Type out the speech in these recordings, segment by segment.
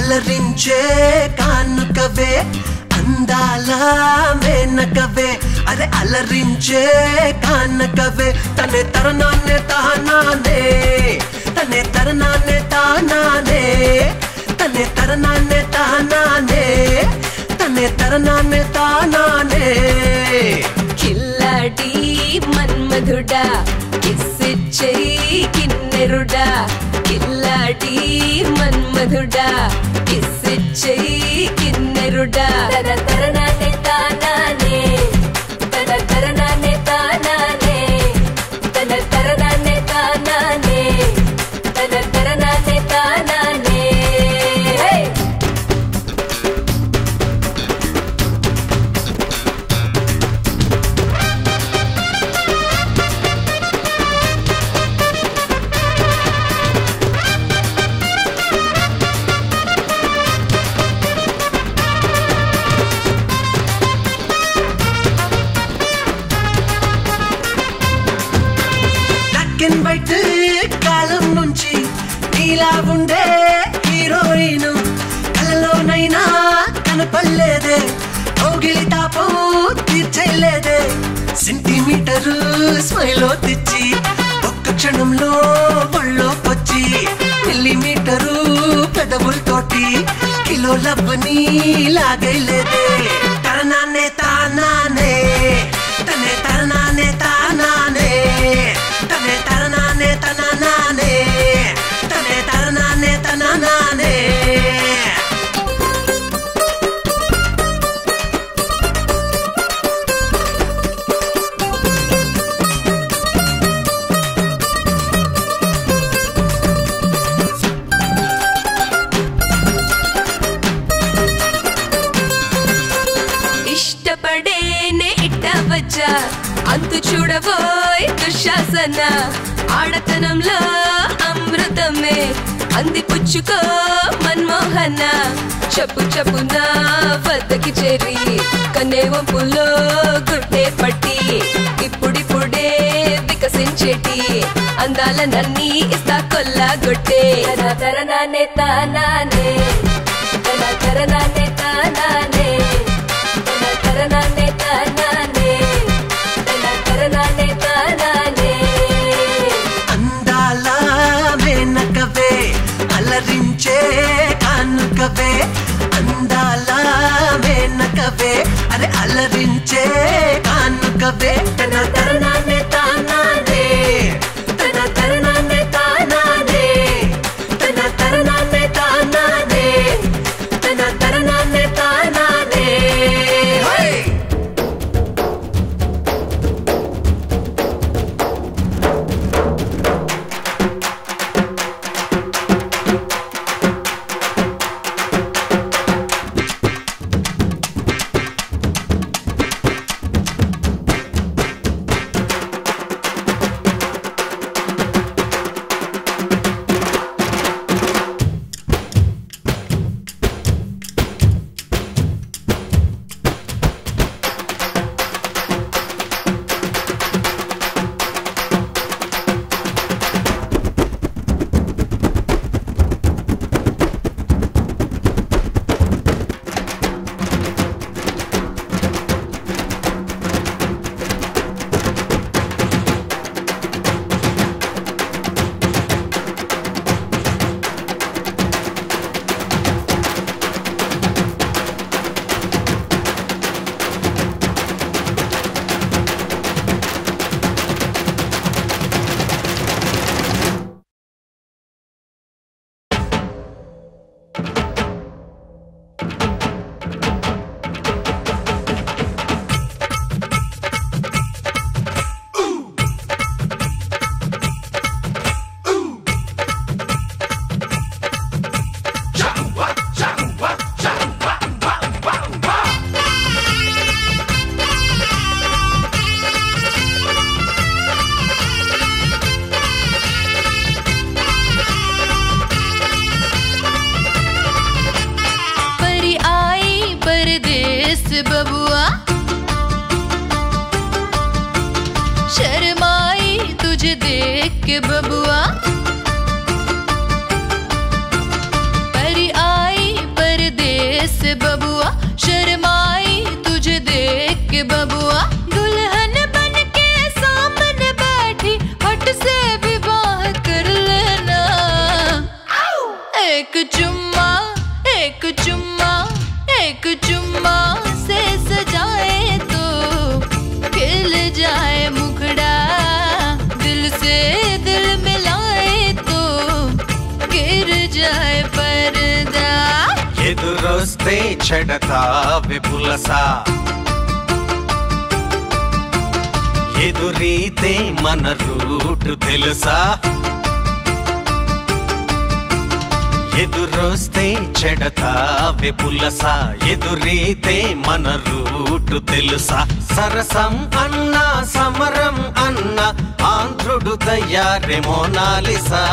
అలరించే కానుకవే అందాల మేనకవే అరే అలరించే కానకవే తనే తరణాన్నే తానానే తనే తరణాన్నే తానానే తనే తరణాన్నే తానానే తనే తరణాన్నే తానానే కిల్లాడి మన్మధుడా కిస్సిచ్చేయి కిన్నెరుడా కిల్లాడి మన్మధుడా కిస్సిచ్చేయి కిన్నెరుడా తన తరణాన్ని తానానే తన తరణాన్ని తానానే తన తరణాన్ని తానానే తన తరణాన్ని తానానే హే బ్లాక్ అండ్ వైట్ కాలం నుంచి నీలా ఉండే హీరోయిన్ కలలోనైనా కనపడలేదే కౌగిలి తాపం తీర్చేలేదే సెంటీమీటర్ స్మైల్ తెచ్చి ఒక్క క్షణంలో ఒళ్ళోకొచ్చి మిల్లీమీటరు పెదవులతోటి కిలో లవ్వని లాగైలేదే తరణాన్నే తానానే తనే తరణాన్నే తానానే తనే తరణాన్నే తననానే తనే తరణాన్నే తననానే ఇష్టపడేనే ఇట్ట వచ్చా అంతు చూడబోయ్ దుశ్శాసన ఆడతనంలో అమృతమే అంది పుచ్చుకో మన్మోహన చెప్పు చెప్పున వద్దకి చేరి కన్నే వంపుల్లో గుడ్డే పట్టి ఇప్పుడిప్పుడే వికసించేటి అందాల నన్ని ఇస్తా కొల్లా గొట్టే తన తరణానే తానానే తన తరణానే తానానే తన తరణానే తానానే తన తరణానే తానానే అందాల మేనకవే అలరించే కానుకవే అందాల మేనకవే అరే అలరించే కానుకవే తన తరణాన్ని తానానే తన తరణాన్ని తానానే తన తరణాన్ని తానానే తన తరణాన్ని తానానే హై परी आई परदेस बबुआ शर्माई तुझे देख के बबुआ परी आई से बबुआ शर्माई तुझे देख के बबुआ दुल्हन बन के सामने बैठी हट से विवाह कर लेना एक चुम्मा एक चुम्मा एक चुम्मा से सजाए तो खिल जाए मुखड़ा दिल से दिल मिलाए तो गिर जाए पर्दा ఎదురొస్తే చెడతా విపులస ఎదురీతే మన రూటు తెలుసా ఎదురొస్తే చెడతా విపులస ఎదురీతే మన రూటు తెలుసా సరసం అన్నా సమరం అన్నా ఆంధ్రుడు తయారే మోనాలిసా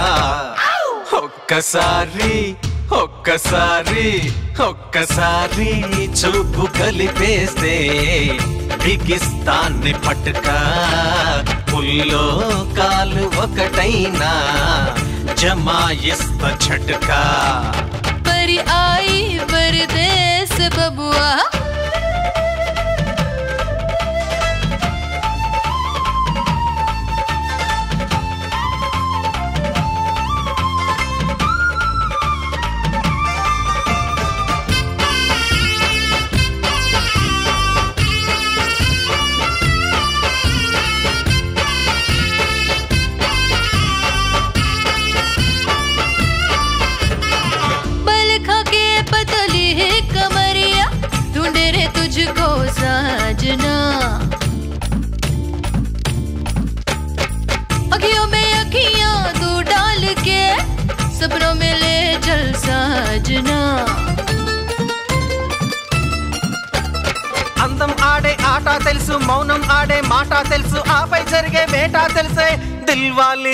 ఒక్కసారి ఒక్కసారి ఒక్కసారి చూపు కలిపేస్తే బిగిస్తాన్ని పట్టుక పుల్లో కాలు ఒకటైనా జమాయిస్త छटका परी आई परदेस बबुआ बल खा के पतली है कमरिया ढूंढे रे तुझको साजना अखियों में अखियां तू डाल के सपनों में ले चल साजना అందం ఆడే ఆట తెలుసు మౌనం ఆడే మాట తెలుసు ఆపై జరిగే వేట తెలిసే దిల్వాలి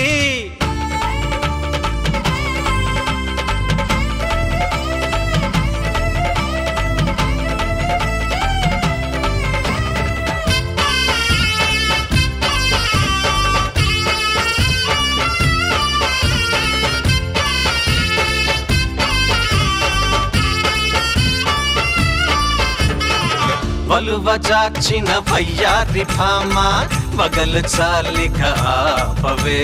వలువ చాచిన వయ్యారి భామ వగలు చాలిక ఆపవే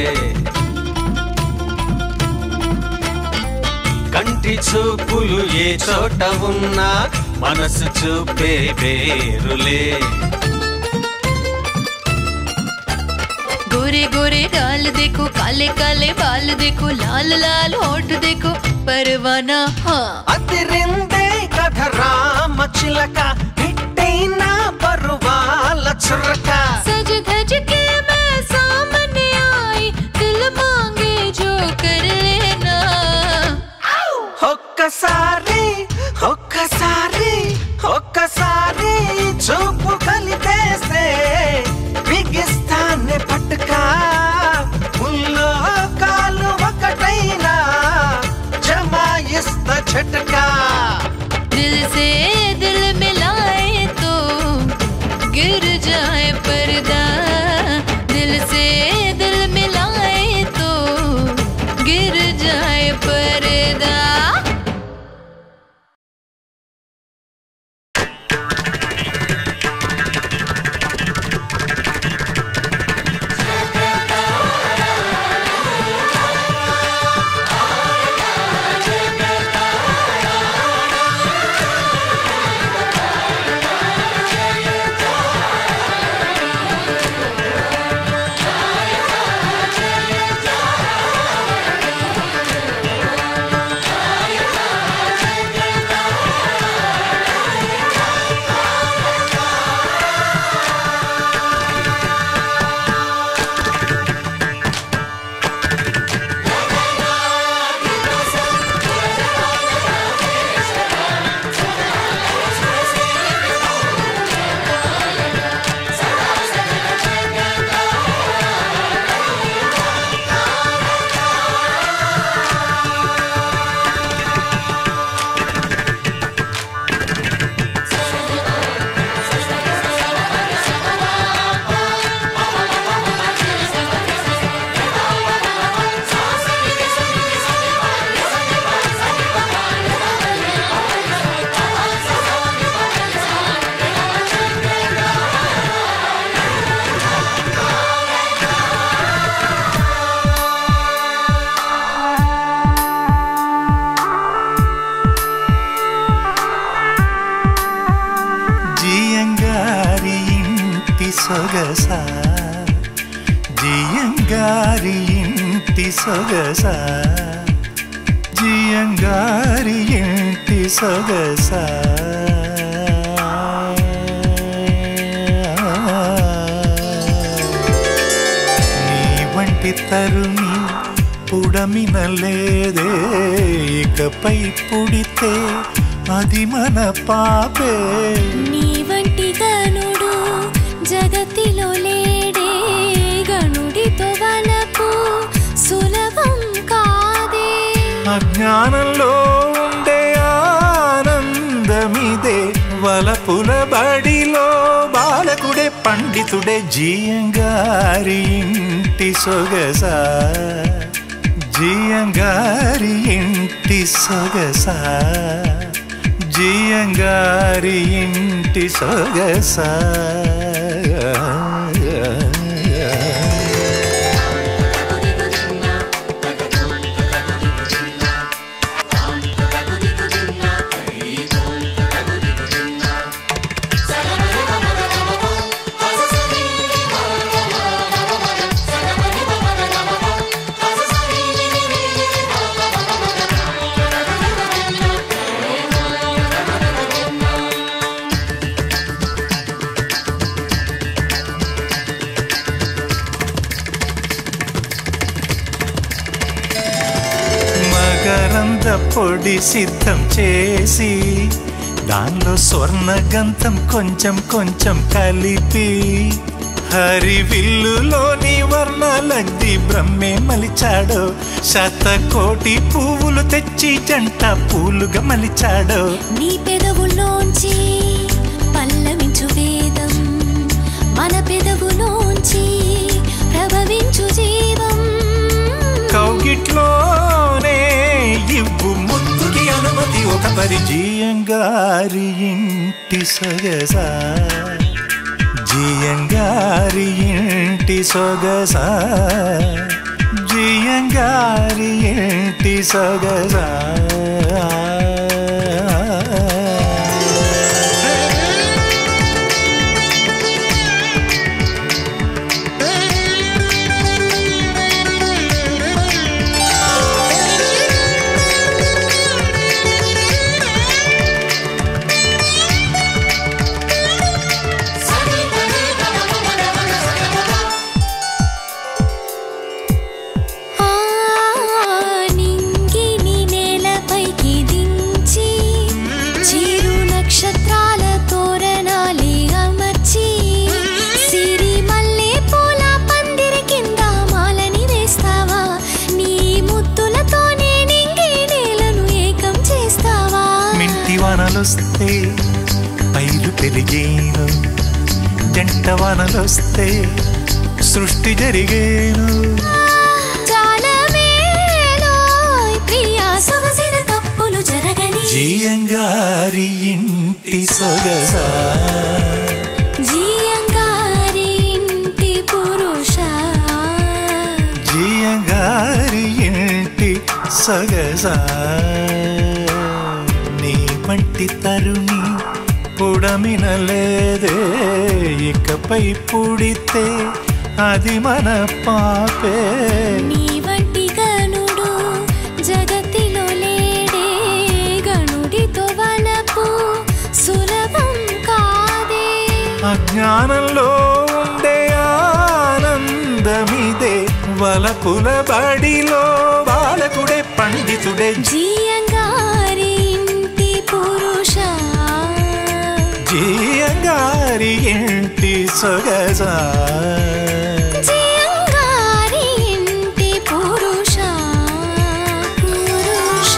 కంటి చూపులు ఏ చోట ఉన్నా మనసు చూపే వేరులే गोरे गोरे गाल देखो काले काले बाल देखो लाल लाल होठ देखो परवाना हाँ అదిరిందే కథ రామ చిలక హిట్టైన పరువాల చురక सज धज के मैं सामने आई दिल मांगे जो कर लेना ఒక్కసారి ఒక్కసారి ఒక్కసారి చూపు కలిపేస్తే బిగిస్తాన్ని పట్టుక ముల్లో కాలు ఒకటైనా జమాయిస్త झटका दिल से दिल मिलाए तो गिर जाए पर्दा दिल से दिल मिलाए तो गिर जाए पर्दा ఆ సొగస జియంగారి ఇంటి సొగస జియంగారి ఇంటి సొగస నీ వంటి తరుణి పుడమినలేదే ఇకపై పుడితే అది మన పాపే నీ వంటి గనుడు జగతిలో లేడే గనుడితో వలపు సులభం కాదే అజ్ఞానంలో ఉండే ఆనందమిదే వలపుల బడిలో బాలకుడే పండితుడే జీయంగారి ఇంటి సొగస జీయంగారి ఇంటి సొగస జీయంగారి ఇంటి సొగస మకరంద పొడి సిద్ధం చేసి దానిలో స్వర్ణ గంధం కొంచెం కొంచెం కలిపి హరివిల్లులోని వర్ణాలద్ది బ్రహ్మే మలిచాడో శతకోటి పువ్వులు తెచ్చి జంట పూలుగా మలిచాడో నీ పెదవుల్లోంచి పల్లవించు వేదం మన పెదవులోంచి ప్రభవించు జీవం కౌగిట్లోనే ఇవ్వు ముద్దుకి అనుమతి ఒక పరిచయంగారి ఇంటి సొగస జియంగారి ఇంటి సొగస జియంగారి ఇంటి సొగస ఆ నింగిని నేలపైకి దించి చిరు నక్షత్రాల తోరణాలి అమర్చి సిరి మల్లె పూల పందిరి కింద మాలని వేస్తావా నీ ముద్దులతోనే నింగి నేలను ఏకం చేస్తావా మింటి వానలొస్తే పైరు పెరిగేను జంట వానలొస్తే సృష్టి జరిగేను జాలమేలోయ్ ప్రియా సొగసిన తప్పులు జరగని జీయంగారి ఇంటి సొగస జీయంగారి ఇంటి పురుష జీయంగారి ఇంటి సొగస నీ వంటి తరుణి పుడమినలేదే ఇకపై పుడితే అది మన పాపే నీ వంటి గనుడు జగతిలో లేడే గనుడితో వలపు సులభం కాదే అజ్ఞానంలో ఉండే ఆనందమిదే వలపుల బడిలో బాలకుడే పండితుడే జీయంగారి ఇంటి పురుష జీయంగారి ఇంటి సొగస జీయంగారి ఇంటి పురుష పురుష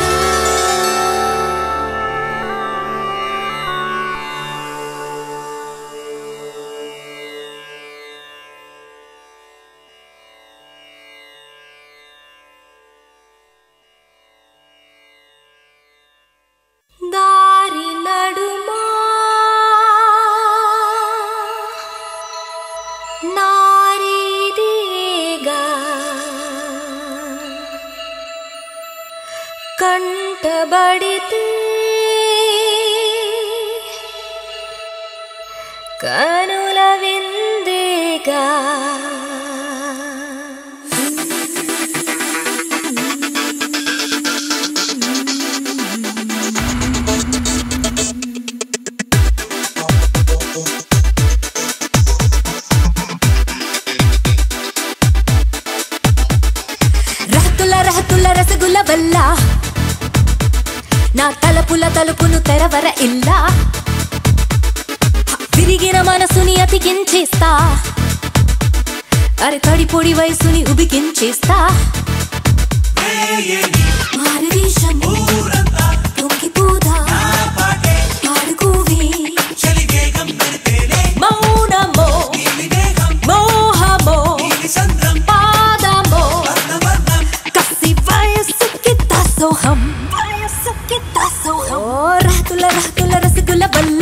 దారి నడుమా నారీదిగా కంటబడితే కనుల విందే వేగ రహతుల రహతుల రసగుల వల్ల నా తలపుల తలుపును తెరవర ఇల్లా విరిగిన మనసుని అతికించేస్తా అరే తడి పొడి వయసుని ఉబికించేస్తా మారువేషం పొంగిపోదా పాడుకోవే మౌనమో మోహమో పాదమో కసి వయసుకి దాసోహం వయసుకి దాసోహం ఓ రహతుల రహతుల రసగుల వల్ల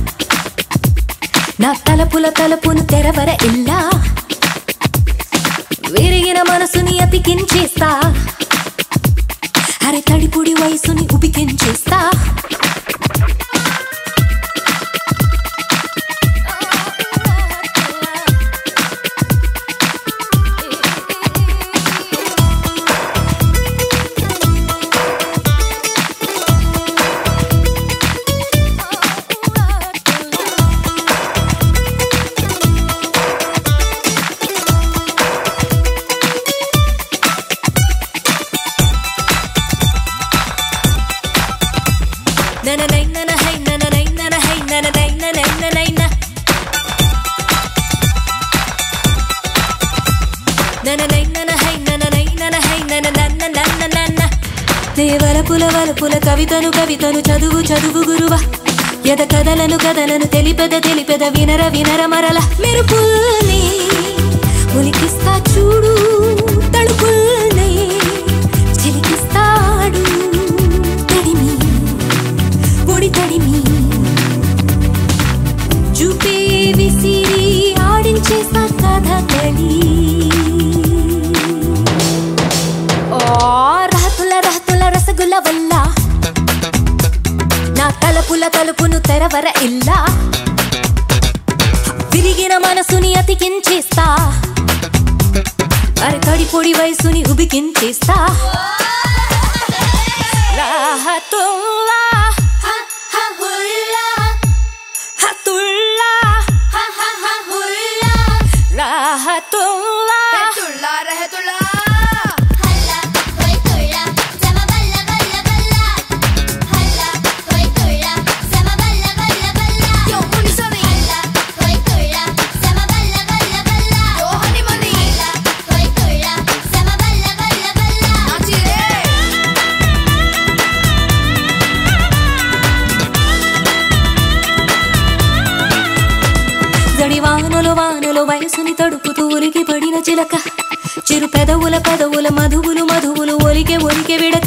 నా తలపుల తలుపును తెరవర ఇల్లా విరిగిన మనసుని అతికించేస్తా అరే తడిపుడి వయసుని ఉబికించేస్తా నననై ననహై నననై ననహై నననై ననై ననై న. నననై ననహై నననై ననహై నననన్ననన్ననన్న. దేవలపుల వలపుల కవితను కవితను చదువు చదువు గురువ ఎద కథలను కథలను తెలిపెద తెలిపెద వినర వినర మరల మెరుపుల్ని ఉలికిస్తా చూడు తడుపుల్ని చిలికిస్తాడు తడిమి పొడి తడిమి చూపే విసిరి ఆడించేస్తా కథకళి ఓ రహతుల రహతుల రసగుల వల్ల నా తలపుల తలుపును తెరవర ఇల్లా విరిగిన మనసుని అతికించేస్తా అరే తడి పొడి వయసుని ఉబికించేస్తా రాహతుల్లా హతుల్లా రాహతుల్లా హల్లా హోయ్ తుళ్ళా సమ బల్ల బల్ల బల్ల హల్లా హోయ్ తుళ్ళా సమ బల్ల బల్ల బల్ల యో ముని సోని హల్లా హోయ్ తుళ్ళా సమ బల్ల బల్ల బల్ల యో హని మని హల్లా హోయ్ తుళ్ళా సమ బల్ల బల్ల బల్ల నాచిరే జడి వానలు వానలు వయసుని తడుపుతూ ఉలికి పడిన చిలక చిరు పెదవుల పెదవుల మధువులు మధువులు ఒలికే ఒలికే విడక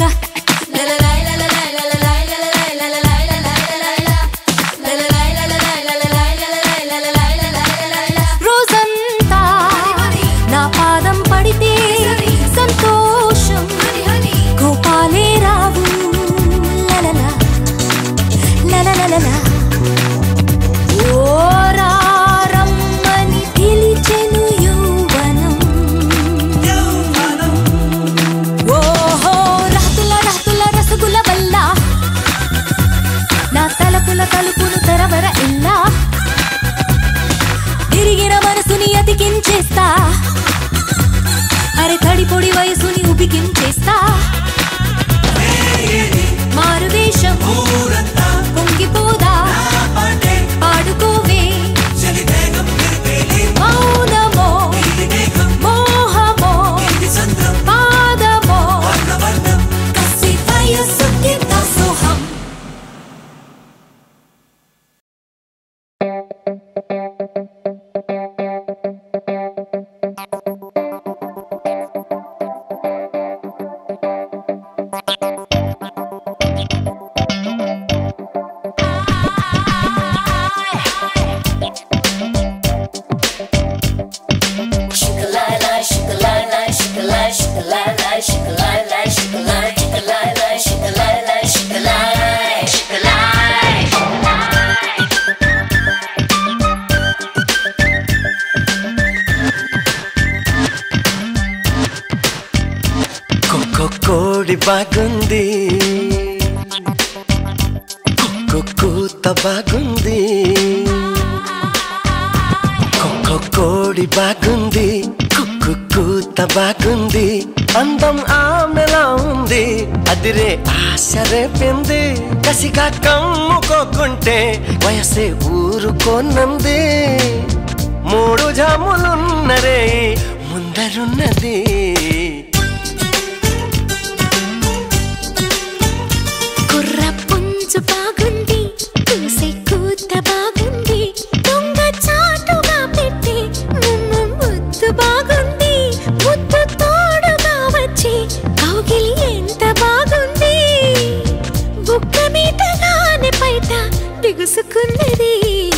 రోజంతా నా పాదం పడితే సంతోషం కోపాలే రావు లలలా లలలలలా ఓరారమ్మని పిలిచెను యౌవనం. ఓహో రహతుల రహతుల రసగుల వల్ల నా తలపుల తలుపును తెరవర ఇల్లా తిరిగిన మనసుని అతికించేస్తా అరే తడి పొడి వయసుని ఉబికించేస్తా మారువేషం పొంగిపోదా పాడుకోవే మౌనమో మోహమో పాదమో కసి వయసుకి దాసోహం కోడి బాగుంది కుక్కు కూత బాగుంది కొక్క కోడి బాగుంది కుక్కు కూత బాగుంది అందం ఆమెలా ఉంది అదిరే ఆశ రేపింది కసిగా కమ్ముకోకుంటే వయసే ఊరుకోనంది మూడు జాములున్నరే ముందరున్నది కుర్ర పుంజు బాగుంది కూసే కూత బాగుంది దొంగ చాటుగా పెట్టి ముమ్ము ముద్దు బాగుంది ముద్దు తోడుగా వచ్చి కౌగిలి ఎంత బాగుంది బుక్క మీదగానే పైట బిగుసుకున్నది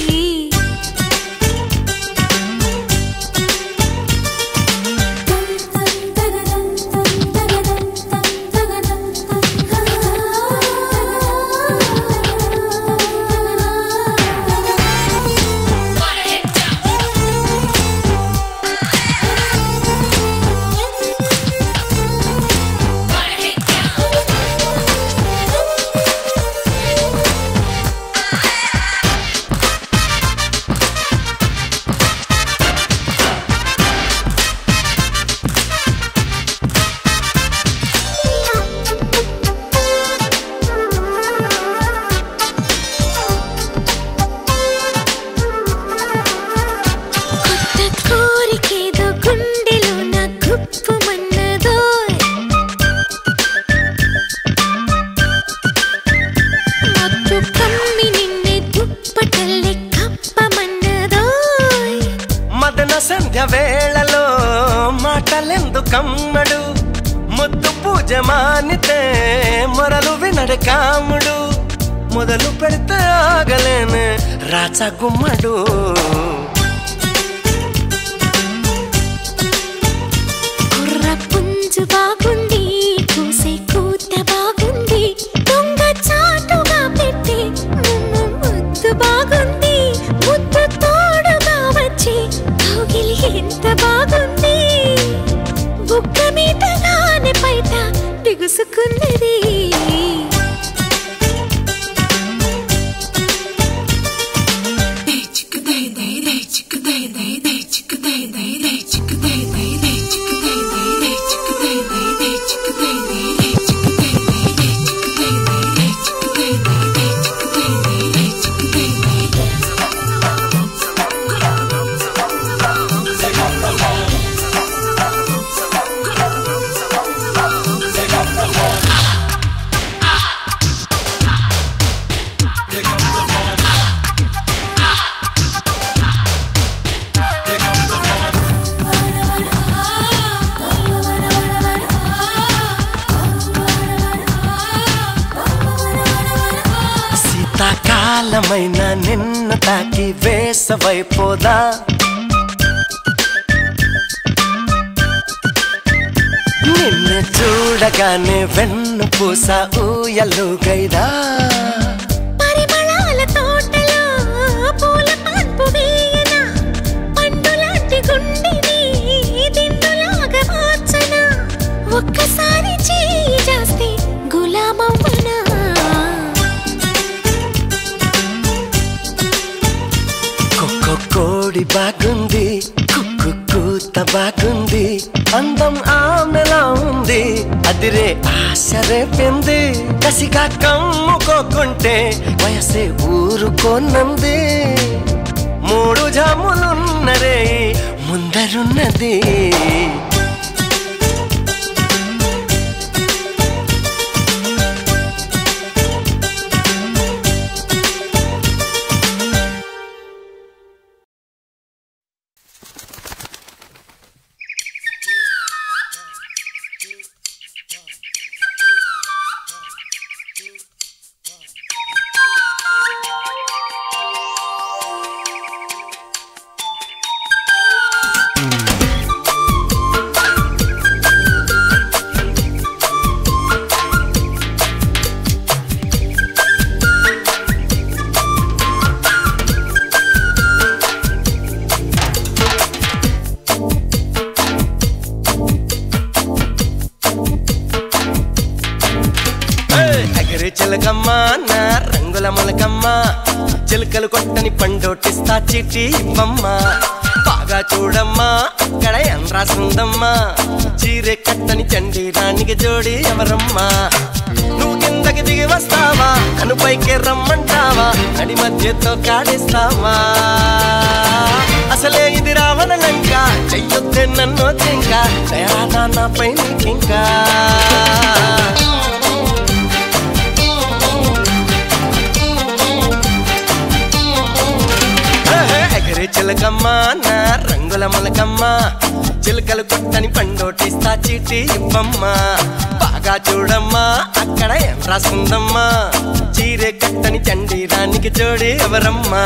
కొత్త కోరికేదో గుండెలో నా గుప్పుమన్నదో మత్తు కమ్మి నిన్నే దుప్పటల్లే కప్పమన్నదో మదన సంధ్య వేళలో మాటలెందుకమ్మడు ముద్దు పూజ మానితే మొరలు వినడు కాముడు మొదలు పెడితే ఆగలేను రాచా గుమ్మడు కుర్ర పుంజు బాగుంది కూసే కూత బాగుంది దొంగ చాటుగా పెట్టి ముమ్ము ముద్దు బాగుంది ముద్దు తోడుగా వచ్చి కౌగిలి ఎంత బాగుంది బుక్క మీదగానే పైట బిగుసుకున్నది శీతాకాలమైన నిన్ను తాకి వేసవైపోదా నిన్ను చూడగానే వెన్ను పూస ఊయలుగైదా పరిమళాల తోటలో పూల పాన్పు వేయనా పండులాంటి గుండెని దిండులాగా మార్చనా ఒక్కసారి చేయి చేస్తే గులామవ్వనా కుక్క కోడి బాగుంది కుక్కు కూత బాగుంది అందం ఆమెలా ఉంది అదిరే ఆశ రేపింది కసిగా కమ్ముకోకుంటే వయసే ఊరుకోనంది మూడు జాములున్నరే ముందరున్నది ఆ ఎగరి చిలకమ్మ నా రంగుల మొలకమ్మ చిలుకలు కొట్టని పండోటిస్తా చిట్టి ఇవ్వమ్మ బాగా చూడమ్మా అక్కడ ఏం రాసిందమ్మా చీరె కట్టని చండి రాణికి జోడి ఎవరమ్మా నువ్వు కిందకి దిగి వస్తావా నన్ను పైకి రమ్మంటావా నడి మధ్యతో కాడిస్తావా అసలే ఇది రావణ లంక చెయ్యొద్దే నన్ను చింక దయాదా నాపై నీకింకా ఎగరి చిలకమ్మ నా రంగుల మొలకమ్మ చిలకలు కొట్టని పండోటిస్తా చీటి ఇవ్వమ్మ బాగా చూడమ్మా అక్కడ ఏం రాస్తుందమ్మా చీరే కట్టని చండి రానికి జోడి ఎవరమ్మా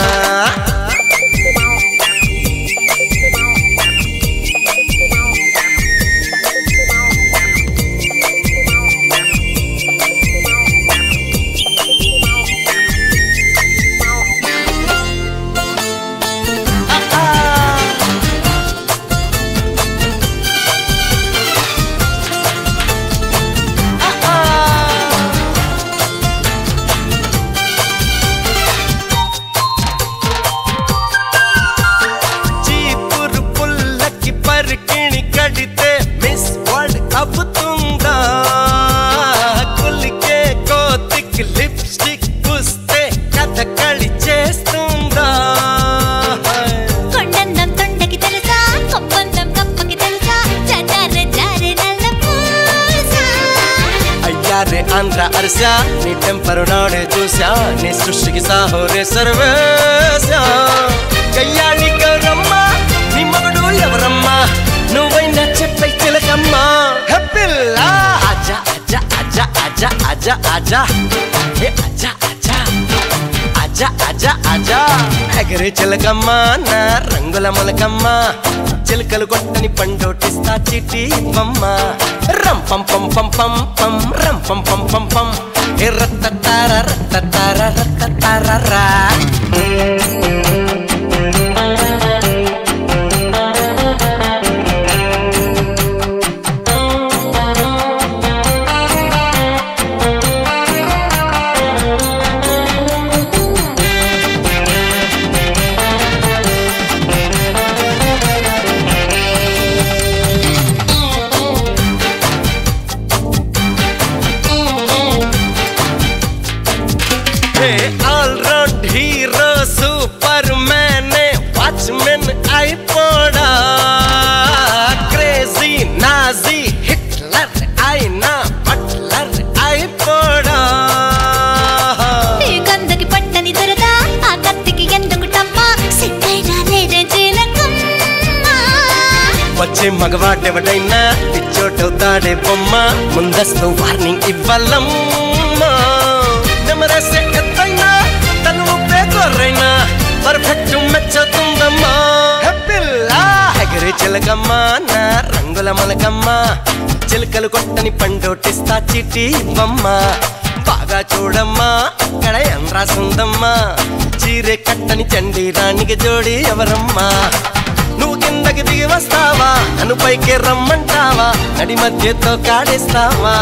చీపురు పుల్లకి పరికిణి కడితే మిస్ వరల్డ్ అవుతుందా కులికే కోతికి లిప్స్టిక్ పూస్తే కథకళి చేస్తుందా కొండందం తొండకి తెలుసా కొప్పందం కప్పకి తెలుసా చటారె జారె నల్ల పూసా అయ్యారే ఆంధ్ర అరిసా నీ టెంపరు నాడే చూసా నీ సృష్టికి సాహోరే సర్వేశా కయ్యాళి గౌరమ్మ నీ మగడు ఎవరమ్మా నువ్వైనా చెప్పై చిలకమ్మా హెప్పిల్లా అజా అజా అజా అజా అజా అజా హే అజా అజా అజా అజా అజా ఎగరి చిలకమ్మ నా రంగుల మొలకమ్మ చిలకలు కొట్టని పండోటిస్తా చిట్టి ఇవ్వమ్మ రం పం పం పం పం పం రం పం పం పం పం ఏ రత్తతార రత్తతార రత్తతారరా hey all round hero superman watchman అయిపోడా క్రేజీ నాజీ హిట్లర్ అయినా బట్లర్ అయిపోడా ఈ గంధకి పట్టని దొరదా ఆ కత్తికి ఎందుకు టమ్మా సిద్ధైనా లేదే జీలకమ్మ వచ్చే మగవాడెవడైనా పిచ్చోటవుతాడే బొమ్మ ముందస్తు వార్నింగ్ ఇవ్వాలమ్మా నెమరేసే ఎత్తైనా తను పేకొర్రైనా పర్ఫెక్ట్ మెచ్చుతుందమ్మా హెప్పిల్లా ఎగరి చిలకమ్మ నా రంగుల మొలకమ్మ చిలకలు కొట్టని పండోటిస్తా చిట్టి ఇవ్వమ్మ బాగా చూడమ్మా అక్కడ ఏం రాసుందమ్మా చీరే కట్టని చండి రాణికి జోడి ఎవరమ్మా నువ్వు కిందకి దిగి వస్తావా నన్ను పైకి రమ్మంటావా నడి మధ్యతో కాడేస్తావా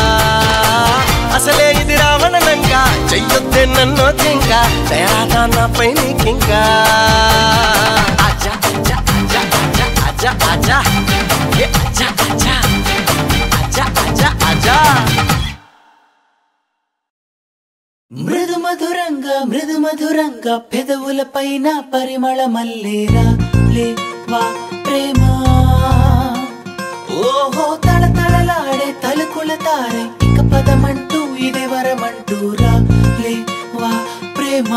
అసలే ఇది రావణనంక చెయ్యొద్దే నన్ను చింక దయాదా నాపై నీకింకా అజా అజా అజా అజా అజా అజా ఏ అజా అజా అజా అజా అజా మృదు మధురంగా మృదు మధురంగా పెదవుల పైన పరిమళ మల్లేరా లేవా ప్రేమ ఓహో తళతళలాడే తలుకుల తారే ఇక పదమంటూ ఇదే వరమంటూరా లేవా ప్రేమ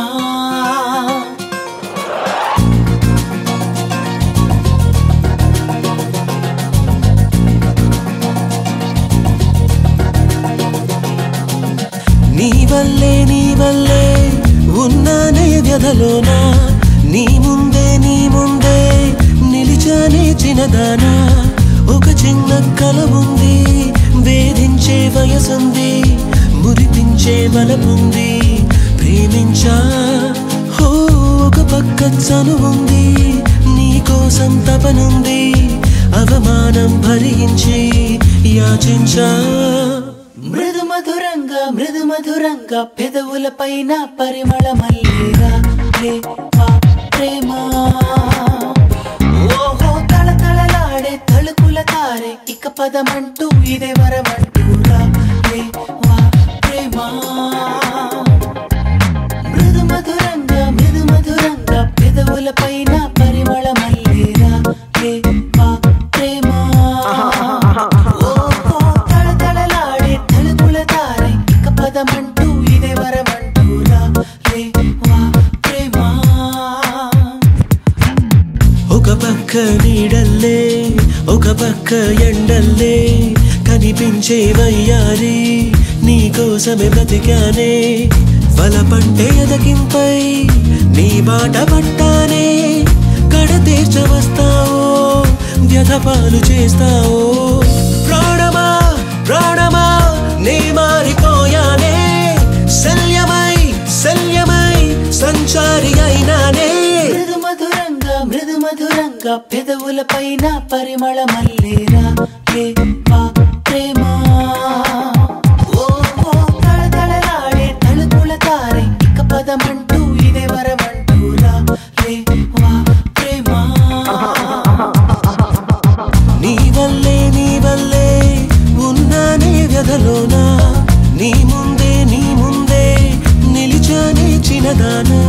నీ వల్లే నీ వల్లే ఉన్నానే వ్యధలోనా నీ ముందే నీ ముందే నిలిచానే చిన్నదానా ఒక చిన్న కల ఉంది వేధించే వయసుంది మురిపించే బలముంది ప్రేమించా హో ఒక పక్క చనువుంది నీ కోసం తపనుంది అవమానం భరించి యాచించా మృదు మధురంగా మృదు మధురంగా పెదవుల పైన పరిమళ మల్లేగా రే వా ప్రేమ ఓహో తళతళలాడే తలుపుల తారే ఇక పదమంటూ ఇదే వరమంటూరా రే వా ప్రేమ మృదు మధురంగా మృదు మధురంగా పెదవుల పైన పరిమళ మల్లేరా రే వా ప్రేమ ఓహో తళతళలాడే తలుపుల తారే ఇక పదమంటూ ఇదే వరమంటూరా రే వా ప్రేమ ఒక పక్క నీడల్లే ఒక పక్క ఎండల్లే కనిపించే వయ్యారి నీ కోసమే బ్రతికానే వలపంటే ఎదకింపై నీ బాట పట్టానే కడ తీర్చవస్తావో వ్యధపాలు చేస్తావో ప్రాణమా ప్రాణమా నే మారిపోయానే శల్యమై శల్యమై సంచారి అయినానే మృదు మధురంగా మృదు మధురంగా పెదవుల పైన పరిమళ మల్లేరా రే వా ప్రేమ ఓహో తళతళలాడే తలుపుల తారే ఇక పదమంటూ ఇదే వరమంటూరా రే వా ప్రేమ నీ వల్లే నీ వల్లే ఉన్నానే వ్యధలోనా నీ ముందే నీ ముందే నిలిచానే చిన్నదానా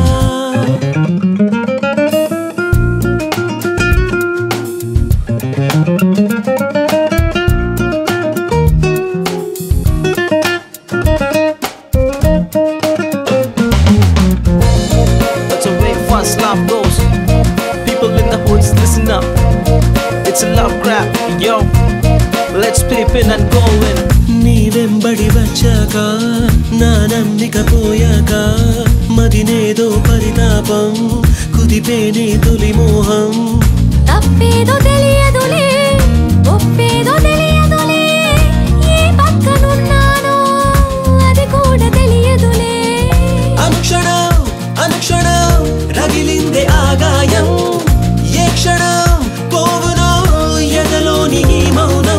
That's the way fast love goes. People in the hoods, listen up. It's a love grab, yo. Let's flip in and go in. నీ వెంబడి వచ్చాక నా నమ్మిక పోయాక మదినేదో పరితాపం కుదిపేనే తొలి మోహం తప్పేదో తెలియదులే ఒప్పేదో తెలియదులే ఏ పక్కనున్నానో అది కూడా తెలియదులే అనుక్షణం అనుక్షణం రగిలిందే ఆగాయం ఏ క్షణం పోవునో ఎదలోని ఈ మౌనం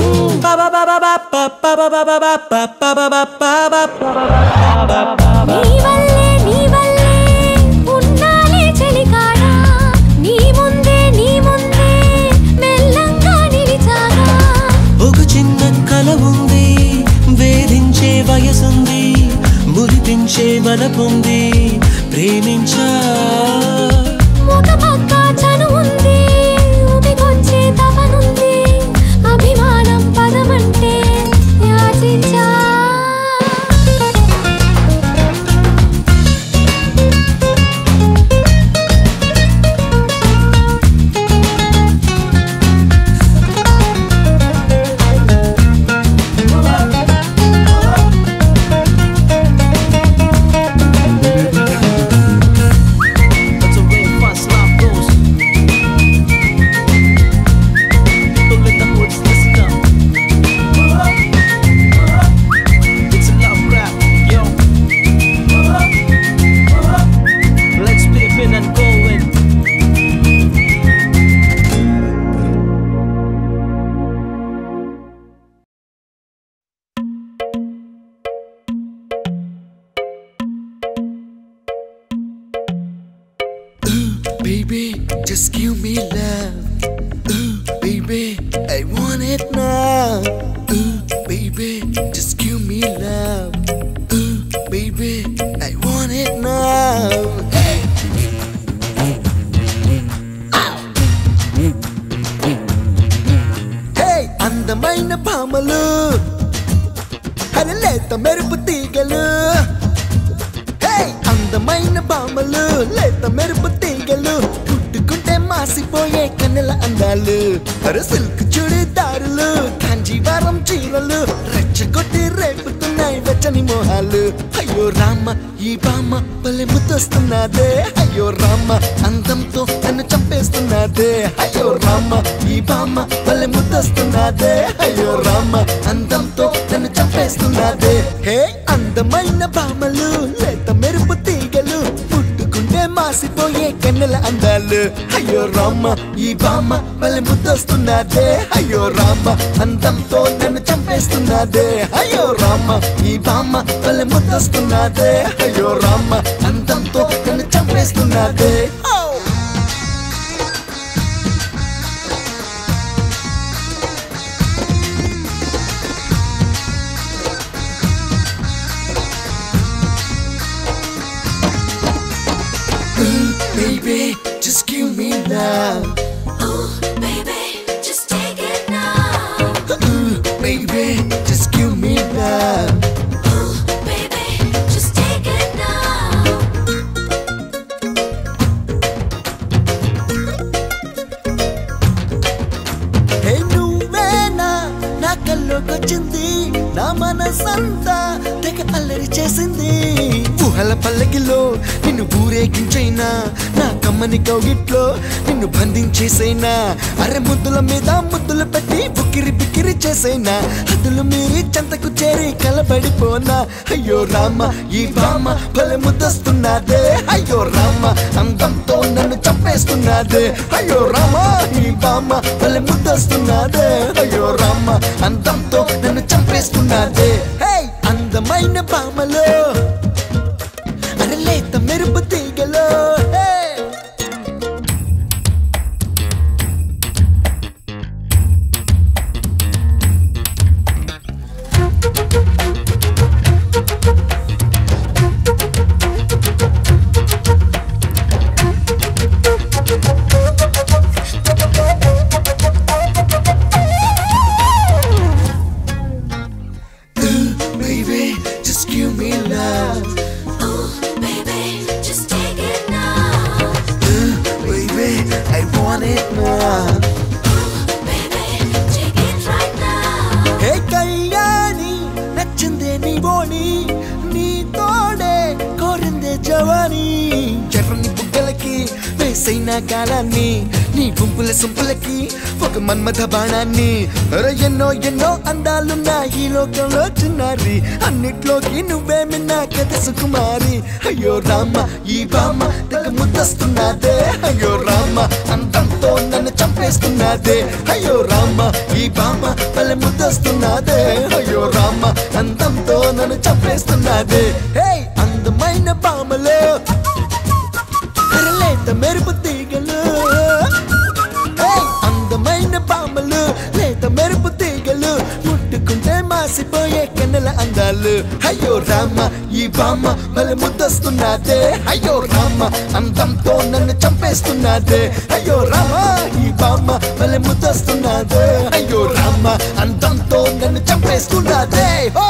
నీ వల్లే నీ వల్లే ఉన్నాలే చెలికాడా నీ ముందే నీ ముందే మెల్లంగా నిలిచాగా ఒక చిన్న కల ఉంది వేధించే వయసుంది మురిపించే మనపుంది ప్రేమించా ఒక పక్క చను ఉంది ఉమిగొచ్చే తపనుంది అభిమానం పదమంటే యాచించా That's the way fast love goes. People in the hoods, listen up. It's a love grab, yo. Let's flip in and go in. Baby, just give me love. Ooh, baby, I want it now. Ooh, baby, just give me love. Ooh, baby, I want it now. Hey. Hey, అందమైన భామలు అరే లేత మెరుపు తీగలు హే! అందమైన బామలు లేత మెరుపు తీగలు పుట్టుకుంటే మాసిపోయే కన్నెల అందాలు అరే సిల్క్ చుడిదారులు కాంజీవరం చీరలు రెచ్చగొట్టి రేపుతున్నాయి వెచ్చని మోహాలు అయ్యో రామ ఈ బామ్మ భలే ముద్దొస్తున్నదే అయ్యో రామ అందంతో నన్ను చంపేస్తున్నదే అయ్యో రామ ఈ బామ్మ భలే ముద్దొస్తున్నదే అయ్యో రామ అందంతో నన్ను చంపేస్తున్నదే హే అందమైన బామలు లేత మెరుపు తీగలు పుట్టుకుంటే మా మాసిపోయే కన్నెల అందాలు అయ్యో రామ్మ ఈ బామ్మ మళ్ళీ ముద్దొస్తున్నదే అయ్యో రామ్మ అందంతో నన్ను చంపేస్తున్నదే అయ్యో రామ్మ ఈ బామ్మ మళ్ళీ ముద్దొస్తున్నదే అయ్యో రామ్మ అందంతో నన్ను చంపేస్తున్నదే ఓ Baby, just give me love. Ooh, baby, just take it now. Ooh, baby, just give me love. Ooh, baby, just take it now. హే నువ్వేనా నా కల్లోకొచ్చింది నా మనసంతా తెగ అల్లరి చేసింది ఊహల పల్లకిలో నిన్ను ఊరేగించైనా నా కమ్మని కౌగిట్లో నిన్ను బంధించేసైనా అరే ముద్దుల మీద ముద్దులు పెట్టి బుక్కిరి బిక్కిరి చేసైనా హద్దులు మీరి చెంతకు చేరి కలబడిపోనా అయ్యో రామ ఈ బామ్మ భలే ముద్దొస్తున్నదే అయ్యో రామ అందంతో నన్ను చంపేస్తున్నదే అయ్యో రామ ఈ బామ్మ భలే ముద్దొస్తున్నదే అయ్యో రామ అందంతో నన్ను చంపేస్తున్నదే హే అందమైన బామలో అరే లేత మెరుపు తీగలో హే Baby, just give me love. Ooh, baby, just take it now. Baby, I want it now. Baby, take it right now. హే కళ్యాణి నచ్చిందే నీ బోని నీ తోడే కోరిందే జవాని ఎర్రని బుగ్గలకి వేసైన కాలాన్ని నీ గుంపుల సొంపులకి ఒక మన్మథ బాణాన్ని అరే ఎన్నో ఎన్నో అందాలున్న ఈ లోకంలో చిన్నారి అన్నిట్లోకి నువ్వేమి నా కథ సుకుమారి అయ్యో రామ ఈ బామ్మ తెగ ముద్దస్తున్నదే అయ్యో రామ అందంతో నన్ను చంపేస్తున్నదే అయ్యో రామ ఈ బామ్మ పల్లె ముద్దస్తున్నదే అయ్యో రామ అందంతో నన్ను చంపేస్తున్నదే హే అందమైన బామలో లేత మెరుపు తీగలు హే అందమైన బామలు లేత మెరుపు తీగలు ముట్టుకుంటే మాసిపోయే కన్నెల అందాలు అయ్యో రామ ఈ బామ్మ మళ్ళీ ముద్దొస్తున్నదే అయ్యో రామ అందంతో నన్ను చంపేస్తున్నదే అయ్యో రామ ఈ బామ్మ మళ్ళీ ముద్దొస్తున్నదే అయ్యో రామ అందంతో నన్ను చంపేస్తున్నదే హో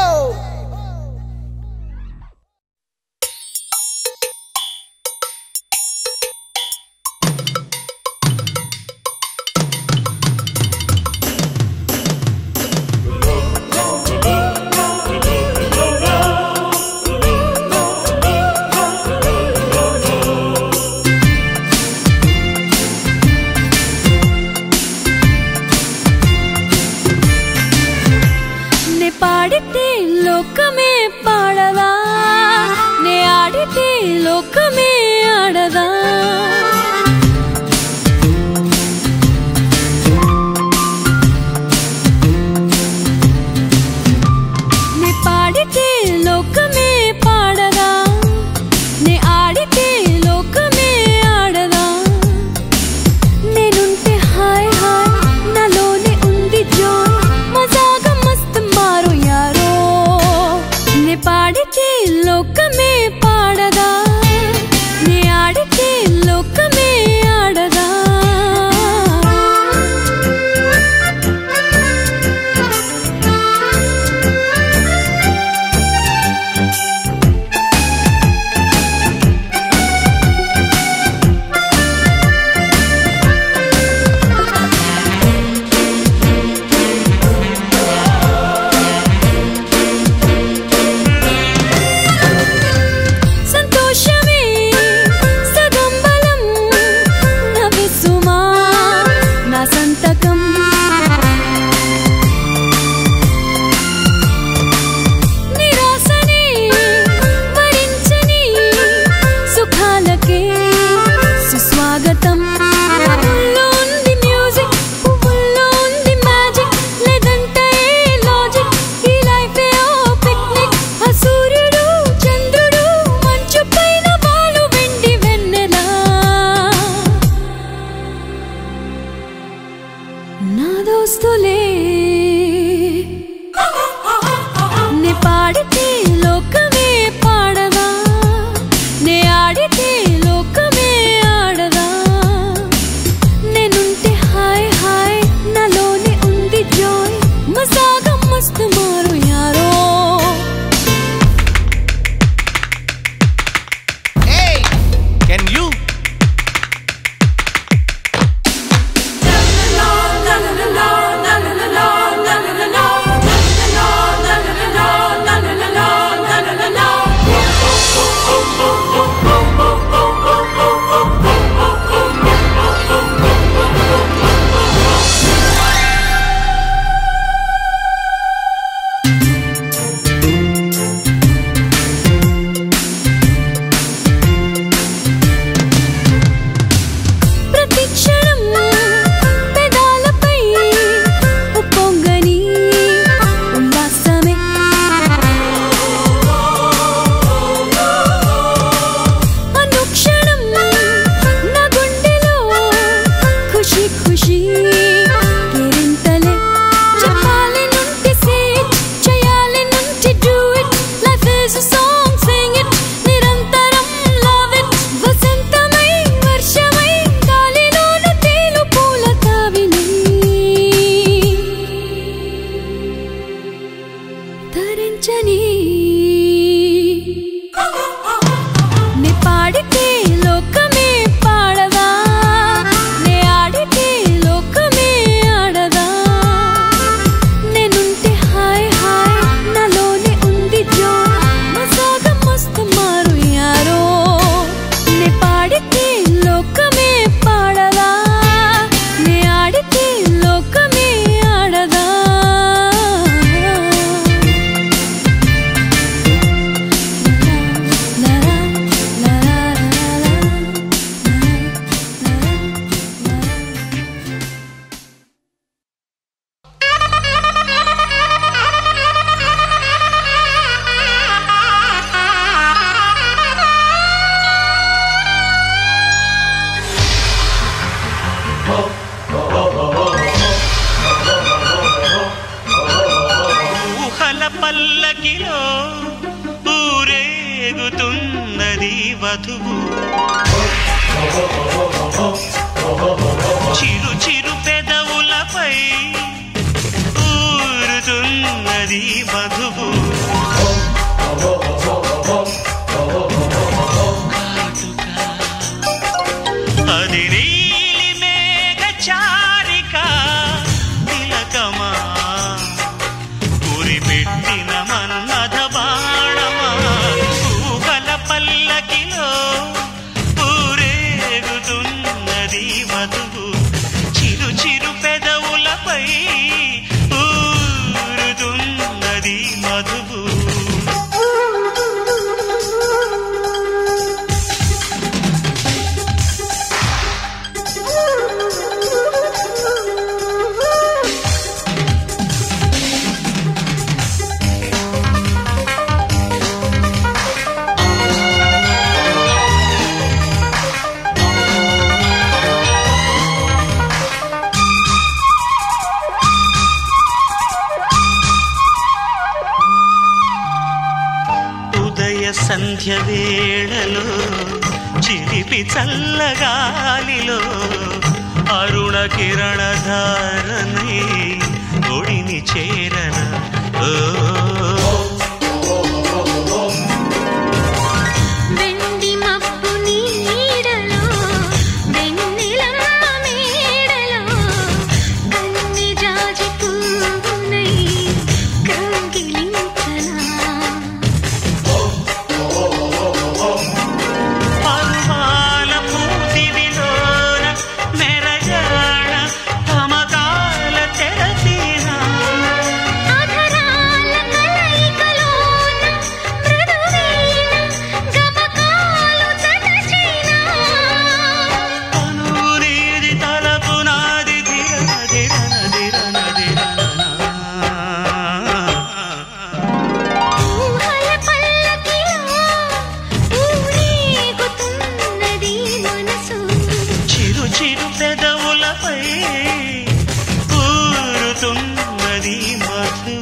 నే పాడితే లోకమే పాడదా నే ఆడితే లోకమే ఆడదా నే పాడితే లోకమే పాడదా నే ఆడితే లోకమే ఆడదా నేనుంటే హాయ్ హాయ్ నాలోనే ఉంది జోయ్ మజాగా మస్త్ మారు యారో నే పాడితే లోకమే పాడదా నే ఆడితే లోకమే ఆడదా వినిపించని నే పాడితే లోకమే పాడదా నే ఆడితే లోకమే ఆడదా నేనుంటే హాయ్ హాయ్ నాలోనే ఉంది జో మసాగ మస్తు మారు యారో నే పాడితే లోకమే పాడదా నే ఆడితే లోకమే ఆడదా ఊహల పల్లకిలో ఊరేగుతున్నది వధువు చిరు చిరు పెదవులపై ఊరుతున్నది వధువు అది నీలి మేఘ చారిక తిలకమా గురిపెట్టిన మన్మథ బాణమా ఊహల పల్లకిలో ఊరేగుతున్నది వధువు చిరు చిరు పెదవులపై ఊరుతున్నది మధువు ఉదయ సంధ్య వేళలో చిలిపి చల్లగాలిలో అరుణ కిరణ ధారణి ఒడిని చేరన ఓ వెండి మబ్బు నీడలో వెన్నెలమ్మ మేడలో కన్నె జాజి పువ్వునై కౌగిలించనా పరువాల పూతివిలోన మెరగాణ తమకాల తెరతీన ఆధరాల కలయికలోన మృదువైన గమకాలు జతచేనా అనురీది తలపు నాది ధిరన ధిరన ధిరన ధిరన ఊహల పల్లకిలో ఊరేగుతున్నది మనసు చిరు చిరు పెదవులపై ఊరుతున్నది మధు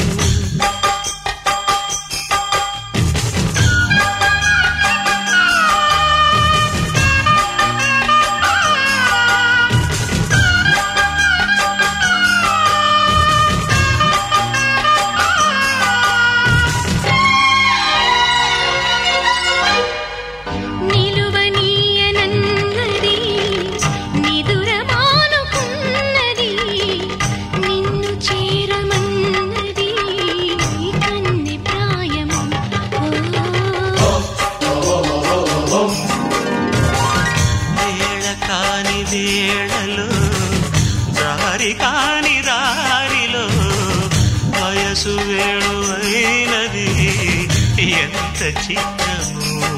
నిలువనీయనన్నది నిదురమానుకున్నది నిన్ను చేరమన్నది కన్నె ప్రాయము వేళ కాని వేళలో దారి కాని దారిలో వయసు వేణు అయినది ఎంత చిత్రము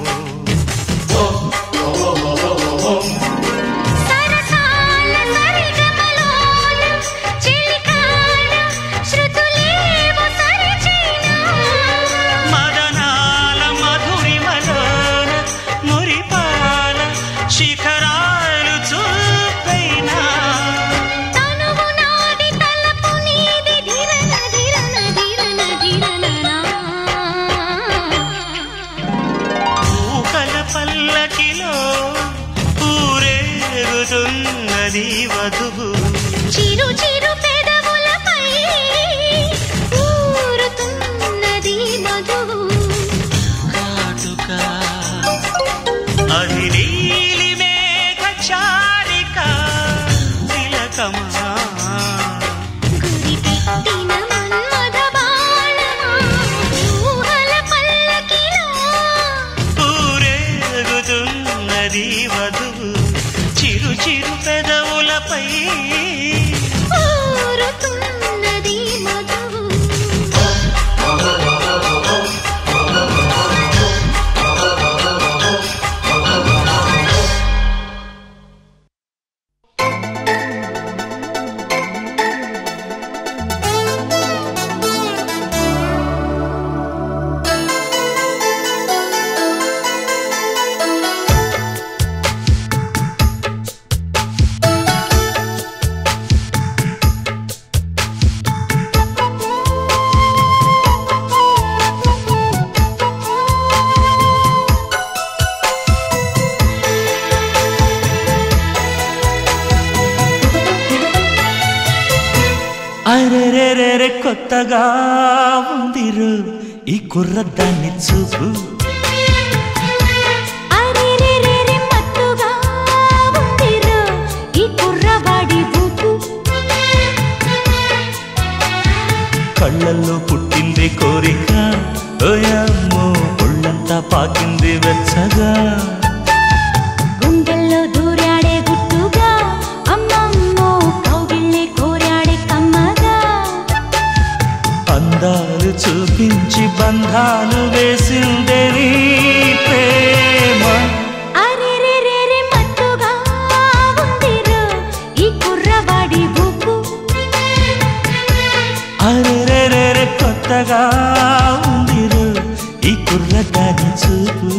సరసాల సరిగమలోన చిలికాన శృతులేవో సరిచేనా మదనాల మధురిమలోన మురిపాల శిఖరాలు చూపైనా తనువు నాది తలపు నీది ధిరన ధిరన ధిరన ధిరననా ఊకల పల్లకిలో ఊరేగుతున్నది వధువు చిరు చిరు పెదవులపై ఊరుతున్నది కొత్తగా ఉందిరు ఈ కుర్రదాన్ని చూపు అరెరెరెరె మత్తుగా ఉందిరో ఈ కుర్రవాడి ఊపు కళ్ళల్లో పుట్టింది కోరిక ఓయమ్మో ఒళ్ళంతా పాకింది వెచ్చగా గుండెల్లో దూరాడే గుట్టుగా అమ్మమ్మో కౌగిళ్ళే కోరాడే కమ్మగా అందాలు చూపించి బంధాలు వేసిందే నీ ప్రేమ అరెరెరెరె మత్తుగా ఉందిరో ఈ కుర్రవాడి ఊపు అరెరెరెరె కొత్తగా ఉందిరు ఈ కుర్రదాని చూపు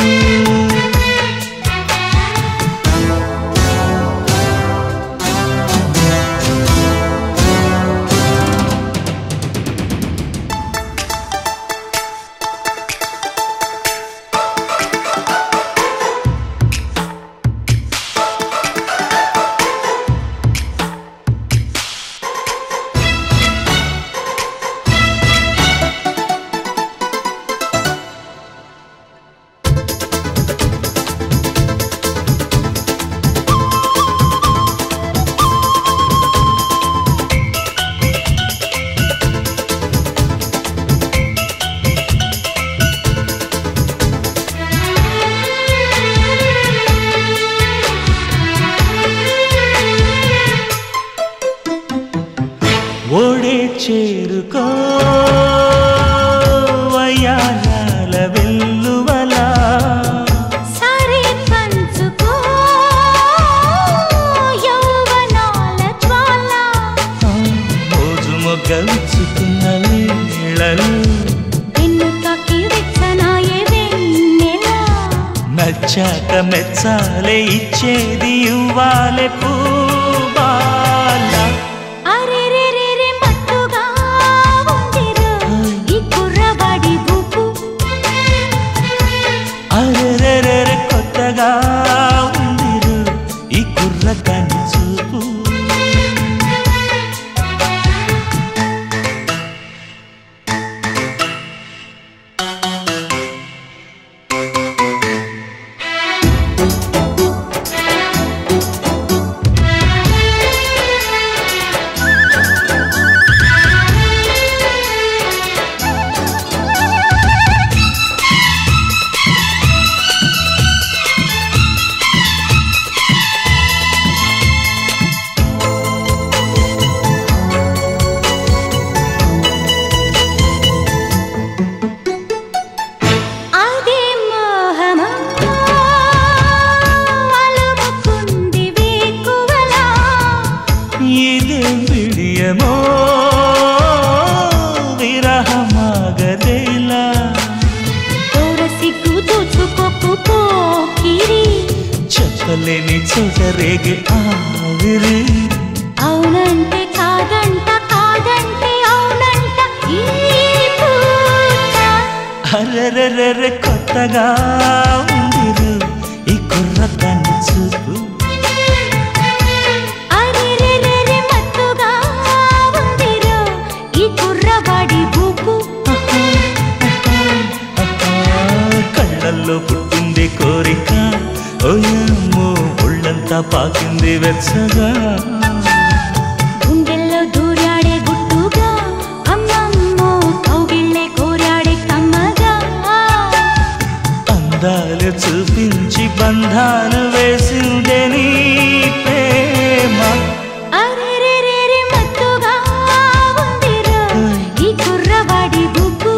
ఓడే చేరుకో వయ్యాల వెల్లువలా సారే పంచుకో యౌవనాల జ్వాల మోజు మొగ్గ విచ్చుకున్న వేళలు నిన్ను తాకి వెచ్చనాయే వెన్నెల నచ్చాక మెచ్చాలే ఇచ్చేది ఇవ్వాలే పూబాల అరెరెరెరె మత్తుగా ఉందిరో ఈ కుర్రవాడి ఊపు అరెరెరెరె కొత్తగా ఉందిరు ఈ కుర్రదాని చూపు అదే మోహమా అలుముకుంది వేకువలా ఇదేం విడియమో విరహమాగదేలా తోర సిగ్గు దోచుకోకు పోకిరి చెప్పలేని చోట రేగి ఆవిరి అవునంటే కాదంట కాదంటే అవునంట ఈ పూట అరెరెరెరె కొత్తగా ఉందిరు ఈ కుర్రదాన్ని చూపు అరెరెరెరె మత్తుగా ఉందిరో ఈ కుర్రవాడి బూపు కళ్ళల్లో పుట్టింది కోరిక ఓయమ్మో ఒళ్ళంతా పాకింది వెచ్చగా గుండెల్లో దూరాడే గుట్టుగా అమ్మమ్మో కౌగిళ్ళే కోరాడే కమ్మగా అందాలు చూపించి బంధాలు వేసిందే నీ ప్రేమ అరెరెరెరె మత్తుగా ఉందిరో ఈ కుర్రవాడి బూపు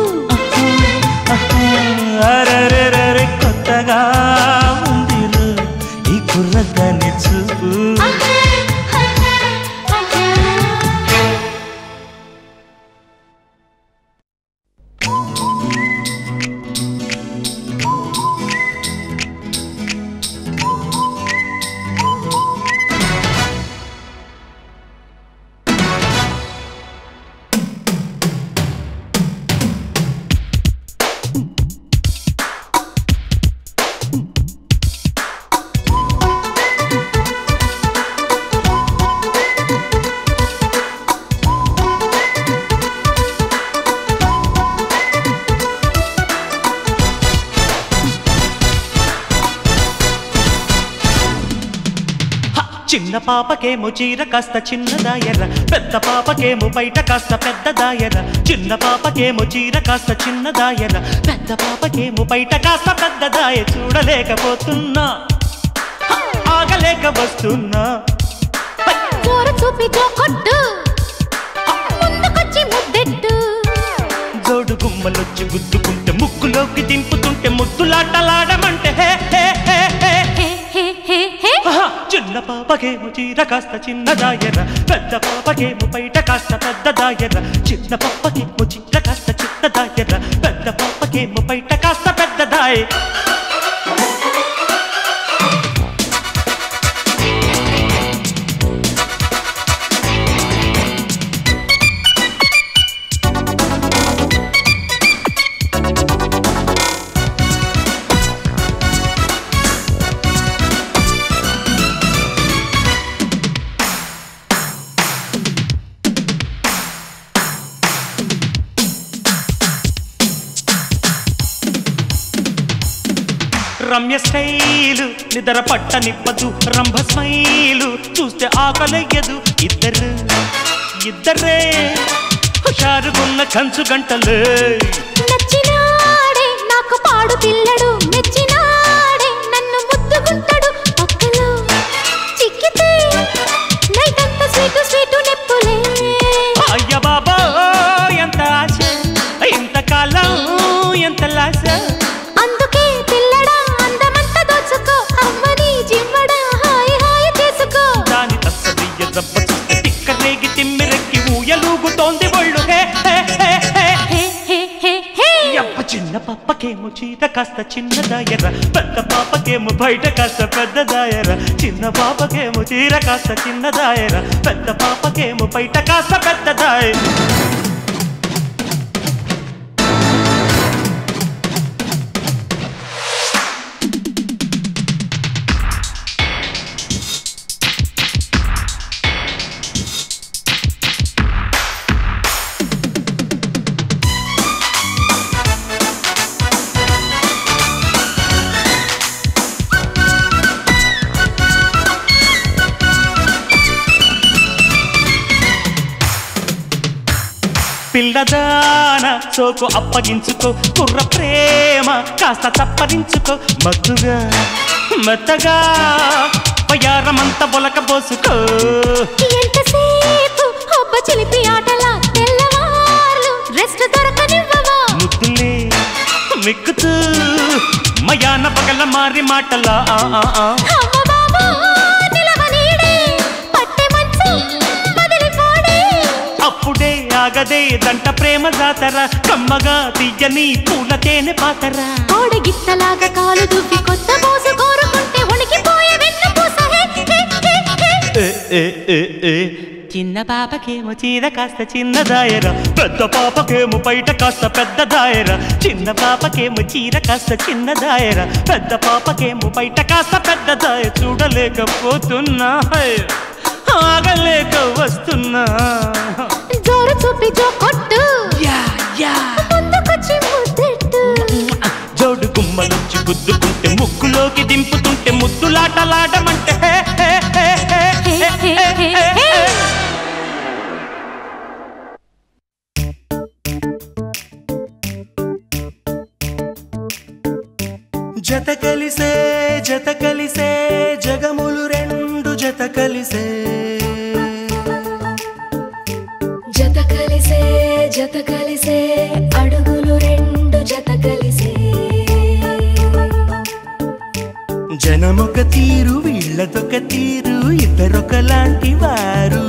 అరెరెరెరె కొత్తగా ఉందిరు ఈ కుర్రదాన్ని చూపు చిన్న పాపకేమో చీర కాస్త చిన్నదాయర పెద్ద పాపకేమో బయట కాస్త పెద్దదాయర చిన్న పాపకేమో చీర కాస్త చిన్నదాయర పెద్ద పాపకేమో బయట కాస్త పెద్దదాయ చూడలేకపోతున్నా హ, ఆగలేక వస్తున్నా కూర చూపి కొట్టు ముందుకొచ్చి ముద్దెట్టు జోడు గుమ్మలొచ్చి గుద్దుకుంటే ముక్కులోకి దింపుతుంటే ముద్దులాటలాడమంటే హే హే హే హే హే హే హే హే ఆహా! చిన్న పాపకేమో చీర కాస్త చిన్నదాయర పెద్ద పాపకేమో బయట కాస్త పెద్దదాయర చిన్న పాపకేమో చీర కాస్త చిన్నదాయర పెద్ద పాపకేమో బయట కాస్త పెద్దదాయ రమ్య స్టైలు నిద్ర పట్టనివ్వదు రంభ స్మైలు చూస్తే ఆకలయ్యదు ఇద్దరు ఇద్దరే హుషారుగున్న కంచు గంటలు నచ్చినాడే నాకు పాడు పిల్లడు మెచ్చినాడే నన్ను ముద్దుకుంటాడు పక్కలో చిక్కితే నైట్ అంతా స్వీటు స్వీటు నెప్పులే అయ్య బాబా ఎంత ఆశ ఇంతకాలం ఎంత లాస అందుకే పిల్లడా అందమంతా దోచుకో అమ్మని జిమ్మడా హాయి హాయి చేసుకో దాని తస్సదియ్య దెబ్బ చూస్తే తిక్క రేగి తిమ్మిరెక్కి ఊయలూగుతోంది ఒళ్ళు హే హే హే హే హే హే హే హే యప్ప చిన్న పాపకేమో చీర కాస్త చిన్నదాయర పెద్ద పాపకేమో బయట కాస్త పెద్దదాయర చిన్న పాపకేమో చీర కాస్త చిన్నదాయర పెద్ద పాపకేమో బయట కాస్త పెద్దదాయ పిల్లదాన సోకు అప్పగించుకో కుర్ర ప్రేమ కాస్త తప్పరించుకో మత్తుగా మెత్తగా పయారమంత బొలక పోసుకో ఎంతసేపు హొబ్బ చిలిపి ఆటలా తెల్లవార్లు రెస్ట్ దొరకనివ్వవా ముద్దులే మిక్కుతూ మయాన పగల మారి మాటలా ఆ, ఆ, ఆ. అమ్మ బాబా నిలవనీడే పట్టె మంచు వదిలిపోడే అప్పుడే ఆగదే దంట ప్రేమ జాతర కమ్మగా తీయని పూల తేనె పాతరా కోడి గిత్తలాగా కాలు దువ్వి కొత్త పోసు కోరుకుంటే ఉనికిపోయే వెన్న పూస హే హే హే హే ఏ, ఏ, ఏ, ఏ. చిన్న పాపకేమో చీర కాస్త చిన్నదాయర పెద్ద పాపకేమో బయట కాస్త పెద్దదాయర చిన్న పాపకేమో చీర కాస్త చిన్నదాయర పెద్ద పాపకేమో బయట కాస్త పెద్దదాయ చూడలేకపోతున్నా ఆగలేక వస్తున్నా జోరు చూపి జో కొట్టు ముందుకొచ్చి ముద్దెట్టు జోడు గుమ్మలొచ్చి గుద్దుకుంటే ముక్కులోకి దింపుతుంటే ముద్దులాటలాడమంటే హే, హే, హే, హే, హే హే హే హే హే జత కలిసే జత కలిసే జగములు రెండు జత కలిసే జత కలిసే జత కలిసే అడుగులు రెండు జత కలిసే జనమొక తీరు వీళ్ళదొక తీరు ఇద్దరొకలాంటి వారు